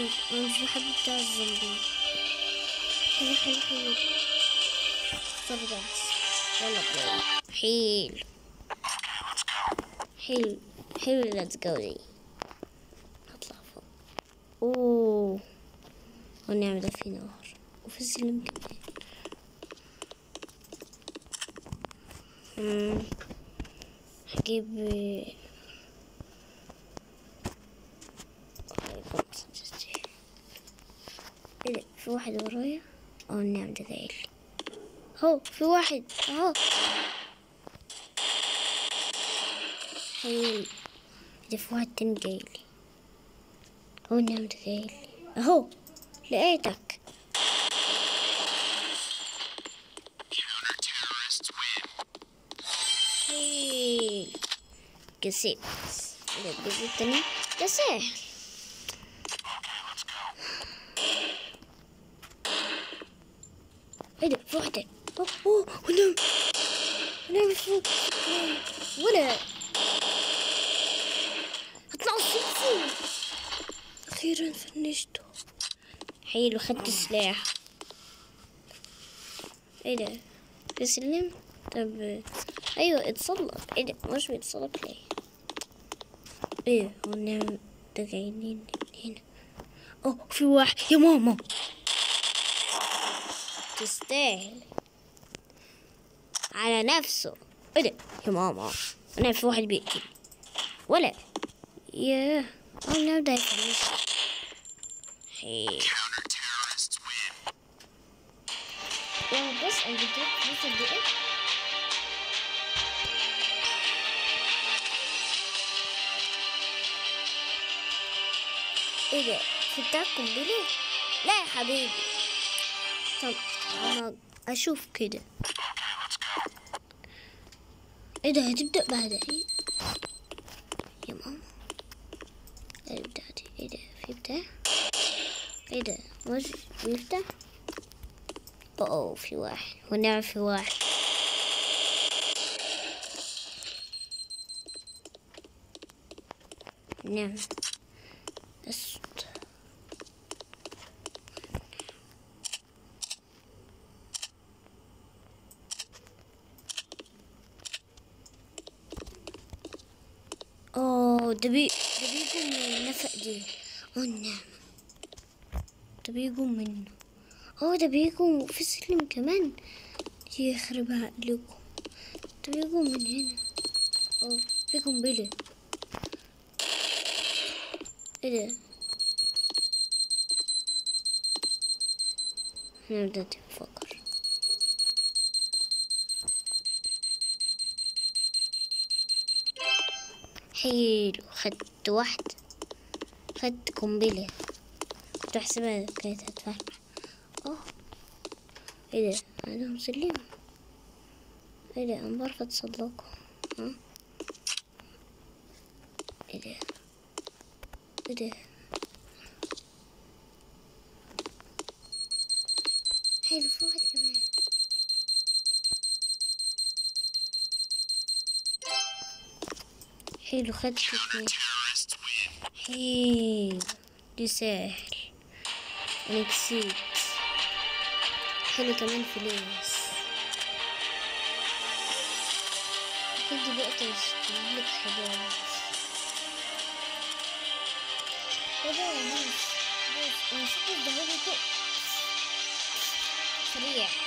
انا أنا مش بحب بتاع الزومبي حلو حلو حلو اختار ده بس يلا بلاي حلو حلو حلو ليتس جو دي هطلع فوق اوه ونعمل ده في نار وفي سلم كمان أمم، هجيب ايه ده في واحد ورايا اه نعم ده جايلي هو في واحد اهو حلو ده في واحد تاني جايلي هو نعم ده جايلي اهو لقيتك Counter-terrorists win. حلو كسبت ده الجزء التاني ده سهل Okay, let's go. ايه ده في واحدة اوه اوه ونام ونام فوق ولا اطلع السلسلة اخيرا فنشته حلو خدت السلاح ايه ده في سلم طب ايوه اتسلق ايه ده مش بيتسلق ليه ايه هو نعم ده جايين هنا اوه في واحد يا ماما تستاهل على نفسه ايه ده يا ماما انا في واحد بيقتل ولا ياه انا نبدا يفنش حي Counter-terrorists win. يا بص انا جبت لك فلوس قد ايه ايه ده في بتاع قنبله لا يا حبيبي طب انا اشوف كده Okay, let's go. ايه ده هتبدأ بعد ايه يا ماما ايه البتاع دي ايه ده في بتاع ايه ده مش بيفتح اوه في واحد ونعم في واحد نعم بس اوه ده بي ده بيقوم من النفق دي اوه نعم ده بيقوم منه اوه ده بيقوم في سلم كمان يخرب عقلكم ده بيقوم من هنا اوه في قنبلة ايه ده نبدأ نفكر حلو خدت واحدة خدت قنبلة كنت أحسبها كانت هتفرقع اه ايه ده انا مسلمة ايه ده انا بعرف اتسلقه ها ايه ده ايه ده حلو في واحد كمان حلو خدت اتنين Terrorists win. حلو دي سهل انا كسبت حلو كمان فلوس كنت بقى لك حاجات ايه ده يا ناس بس انا نسيت الدهور فوق سريع